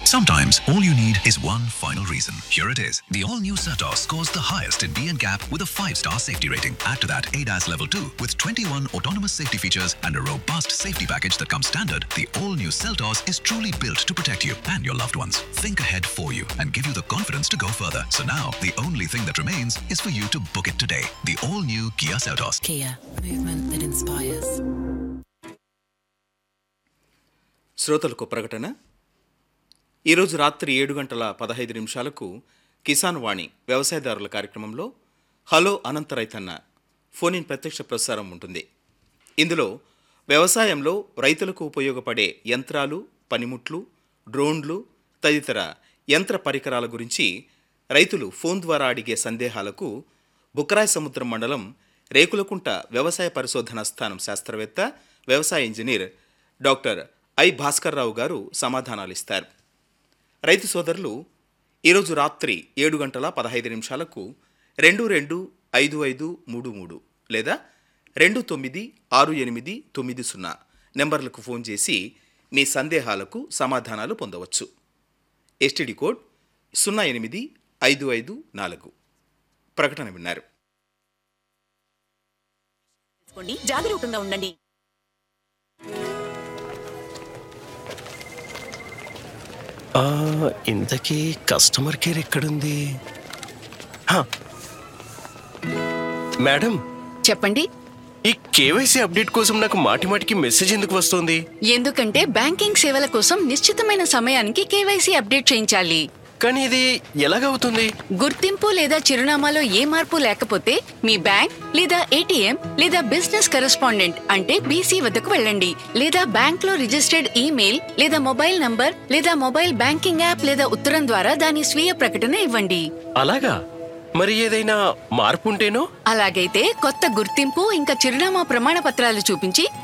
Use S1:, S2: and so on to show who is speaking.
S1: Sometimes all you need is one final reason. Here it is. The all-new Certos scores the highest in B and Gap with a 5-star safety rating. Add to that ADAS Level 2 with 21 autonomous safety features and a robust safety package that comes standard. The all-new Seltos is truly built to protect you and your loved ones. Think ahead for you and give you the confidence to go further. So now, the only thing that remains is for you to book it today. The all-new Kia Seltos.
S2: Kia, movement that inspires.
S3: శ్రోతలకు ప్రకటన ఈరోజు రాత్రి ఏడు గంటల పదహైదు నిమిషాలకు కిసాన్ వాణి వ్యవసాయదారుల కార్యక్రమంలో హలో అనంత రైతన్న ఫోన్ ఇన్ ప్రత్యక్ష ప్రసారం ఉంటుంది ఇందులో వ్యవసాయంలో రైతులకు ఉపయోగపడే యంత్రాలు పనిముట్లు డ్రోన్లు తదితర యంత్ర పరికరాల గురించి రైతులు ఫోన్ ద్వారా అడిగే సందేహాలకు బుకరాయ్ సముద్రం మండలం రేకులకుంట వ్యవసాయ పరిశోధన స్థానం శాస్త్రవేత్త వ్యవసాయ ఇంజనీర్ డాక్టర్ ఐ భాస్కర్రావు గారు సమాధానాలిస్తారు రైతు సోదరులు ఈరోజు రాత్రి ఏడు గంటల పదహైదు నిమిషాలకు రెండు రెండు ఐదు ఐదు మూడు మూడు లేదా రెండు తొమ్మిది ఆరు ఎనిమిది తొమ్మిది సున్నా నెంబర్లకు ఫోన్ చేసి మీ సందేహాలకు సమాధానాలు పొందవచ్చు ఎస్టీడీ కోడ్ సున్నా ఎనిమిది ఐదు ఐదు నాలుగు ప్రకటన విన్నారు
S4: చేసుకోండి జాగరూకంగా ఉండండి
S5: ఆ, ఇంతకీ కస్టమర్ కేర్ ఎక్కడుంది హా. మేడం
S6: చెప్పండి
S5: ఈ కేవైసీ అప్డేట్ కోసం నాకు మాటి మాటికి మెసేజ్ ఎందుకు వస్తుంది
S6: ఎందుకంటే బ్యాంకింగ్ సేవల కోసం నిశ్చితమైన సమయానికి కేవైసీ అప్డేట్ చేయించాలి
S5: కానీ ఇది ఎలాగవుతుంది
S6: గుర్తింపు లేదా చిరునామాలో ఏ మార్పు లేకపోతే మీ బ్యాంక్ లేదా ఏటీఎం లేదా బిజినెస్ కరెస్పాండెంట్ అంటే బీసీ వద్దకు వెళ్ళండి లేదా బ్యాంక్ లో రిజిస్టర్డ్ ఈమెయిల్ లేదా మొబైల్ నంబర్ లేదా మొబైల్ బ్యాంకింగ్ యాప్ లేదా ఉత్తరం ద్వారా దాని స్వీయ ప్రకటన ఇవ్వండి
S5: అలాగా మరి ఏదైనా మార్పు ఉంటేనో
S6: అలాగైతే కొత్త గుర్తింపు ఇంకా చిరునామా ప్రమాణ పత్రాలు చూపించి